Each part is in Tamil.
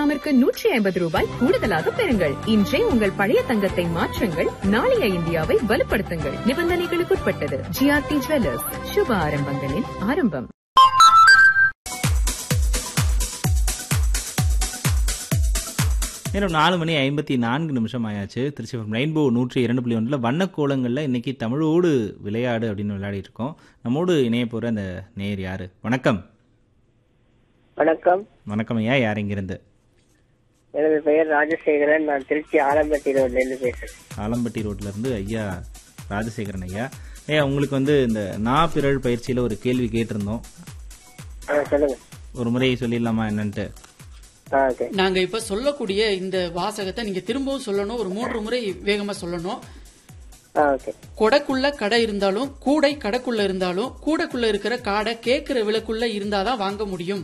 கிராமிற்கு நூற்றி ஐம்பது ரூபாய் கூடுதலாக பெறுங்கள் இன்றே உங்கள் பழைய தங்கத்தை மாற்றுங்கள் நாளைய இந்தியாவை வலுப்படுத்துங்கள் நிபந்தனைகளுக்குட்பட்டது ஜிஆர்டி ஜுவல்லர்ஸ் சுப ஆரம்பங்களின் ஆரம்பம் நேரம் நாலு மணி ஐம்பத்தி நான்கு நிமிஷம் ஆயாச்சு திருச்சி ரெயின்போ நூற்றி இரண்டு புள்ளி ஒன்றில் வண்ணக்கோலங்களில் இன்னைக்கு தமிழோடு விளையாடு அப்படின்னு விளையாடிட்டு இருக்கோம் நம்மோடு இணைய போகிற அந்த நேயர் யாரு வணக்கம் வணக்கம் வணக்கம் ஐயா யார் இங்கிருந்து எனது பெயர் ராஜசேகரன் நான் திருச்சி ஆலம்பட்டி ரோட்ல இருந்து பேசுறேன் ஆலம்பட்டி ரோட்ல இருந்து ஐயா ராஜசேகரன் ஐயா ஐயா உங்களுக்கு வந்து இந்த நா பிறழ் பயிற்சியில் ஒரு கேள்வி கேட்டிருந்தோம் ஆ, சொல்லுங்க ஒரு முறை சொல்லிடலாமா என்னன்ட்டு ஆ, ஓகே நாங்க இப்ப சொல்லக்கூடிய இந்த வாசகத்தை நீங்க திரும்பவும் சொல்லணும் ஒரு மூன்று முறை வேகமா சொல்லணும் ஆ ஓகே கொடைக்குள்ள கடை இருந்தாலும் கூடை கடைக்குள்ள இருந்தாலும் கூடைக்குள்ள இருக்கிற காடை கேக்குற விலைக்குள்ள இருந்தாதான் வாங்க முடியும்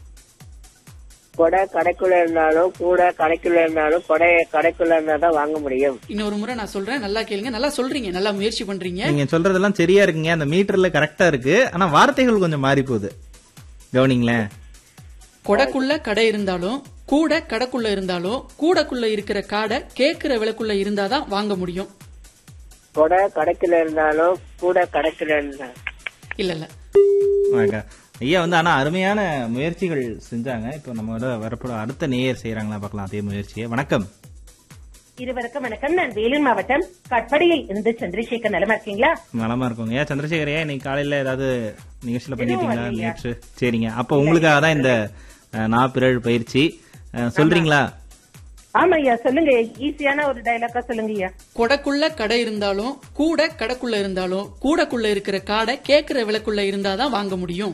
கொடை கடைக்குள்ள இருந்தாலும் கூட கடைக்குள்ள இருந்தாலும் கொடை கடைக்குள்ள இருந்தா தான் வாங்க முடியும் இன்னொரு முறை நான் சொல்றேன் நல்லா கேளுங்க நல்லா சொல்றீங்க நல்லா முயற்சி பண்றீங்க நீங்க சொல்றதெல்லாம் சரியா இருக்குங்க அந்த மீட்டர்ல கரெக்டா இருக்கு ஆனா வார்த்தைகள் கொஞ்சம் மாறி போகுது கவனிங்களேன் கொடைக்குள்ள கடை இருந்தாலும் கூட கடைக்குள்ள இருந்தாலும் கூடைக்குள்ள இருக்கிற காடை கேக்குற விலைக்குள்ள இருந்தாதான் வாங்க முடியும் கொடை கடைக்குள்ள இருந்தாலும் கூட கடைக்குள்ள இருந்தா இல்ல இல்ல வாங்க. ஐயா வந்து ஆனா அருமையான முயற்சிகள் செஞ்சாங்க இப்போ நம்ம வரப்போற அடுத்த நேயர் செய்யறாங்களா பார்க்கலாம் அதே முயற்சியை வணக்கம் இருவருக்கும் வணக்கம் நான் வேலூர் மாவட்டம் கட்படியில் இருந்து சந்திரசேகர் நலமா இருக்கீங்களா நலமா இருக்கோங்க ஐயா சந்திரசேகர் ஐயா இன்னைக்கு காலையில ஏதாவது நிகழ்ச்சியில பண்ணிட்டீங்களா நேற்று சரிங்க அப்போ உங்களுக்காக தான் இந்த அஹ், நா பிறழ் பயிற்சி அஹ், சொல்றீங்களா ஆமா ஐயா சொல்லுங்க ஈஸியான ஒரு டைலாக்கா சொல்லுங்க ஐயா கொடைக்குள்ள கடை இருந்தாலும் கூட கடைக்குள்ள இருந்தாலும் கூடைக்குள்ள இருக்கிற காடை கேக்குற விலைக்குள்ள இருந்தாதான் வாங்க முடியும்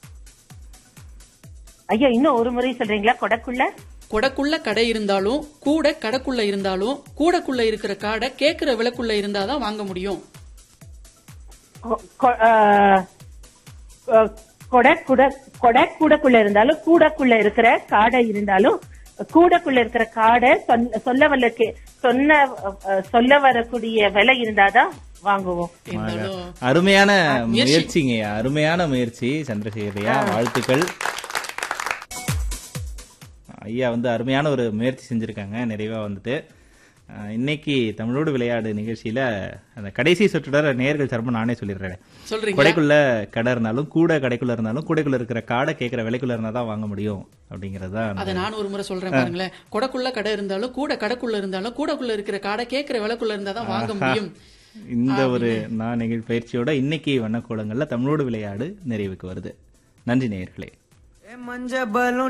ஐயா இன்னும் ஒரு முறை சொல்றீங்களா கொடைக்குள்ள கொடைக்குள்ள கடை இருந்தாலும் கூட கடைக்குள்ள இருந்தாலும் கூடைக்குள்ள இருக்கிற காடை கேக்குற விலைக்குள்ள இருந்தாதான் வாங்க முடியும் கொ- கொ- ஆ, கொ- கொடை குட கொடை கூடக்குள்ள இருந்தாலும் கூடக்குள்ள இருக்கிற காடை இருந்தாலும் கூடக்குள்ள இருக்கிற காடை சொன்ன- சொல்ல வல்ல கே- சொன்ன அ, சொல்ல வரக்கூடிய விலை இருந்தாதான் வாங்குவோம் இருந்தாலும் அருமையான முயற்சி. முயற்சிங்க ஐயா அருமையான முயற்சி சந்திரசேகர் ஐயா வாழ்த்துக்கள் ஐயா வந்து அருமையான ஒரு முயற்சி செஞ்சிருக்காங்க நிறைவா வந்துட்டு அஹ், இன்னைக்கு தமிழோடு விளையாடு நிகழ்ச்சியில அந்த கடைசி சொற்றொடர் நேர்கள் சார்பா நானே சொல்லிடுறேன் சொல்றீங்க கொடைக்குள்ள கடை இருந்தாலும் கூட கடைக்குள்ள இருந்தாலும் கூடைக்குள்ள இருக்கிற காடை கேட்கிற விலைக்குள்ள இருந்தா தான் வாங்க முடியும் அப்படிங்கறது தான் அத நான் ஒரு முறை சொல்றேன் பாருங்களேன் கொடைக்குள்ள கடை இருந்தாலும் கூட கடைக்குள்ள இருந்தாலும் கூடைக்குள்ள இருக்கிற காடை கேக்குற விலைக்குள்ள இருந்தாதான் வாங்க முடியும் இந்த ஒரு நான் நிகழ் பயிற்சியோட இன்னைக்கு வண்ணக்கோலங்கள்ல தமிழோடு விளையாடு நிறைவுக்கு வருது நன்றி நேயர்களே மஞ்ச பலூன்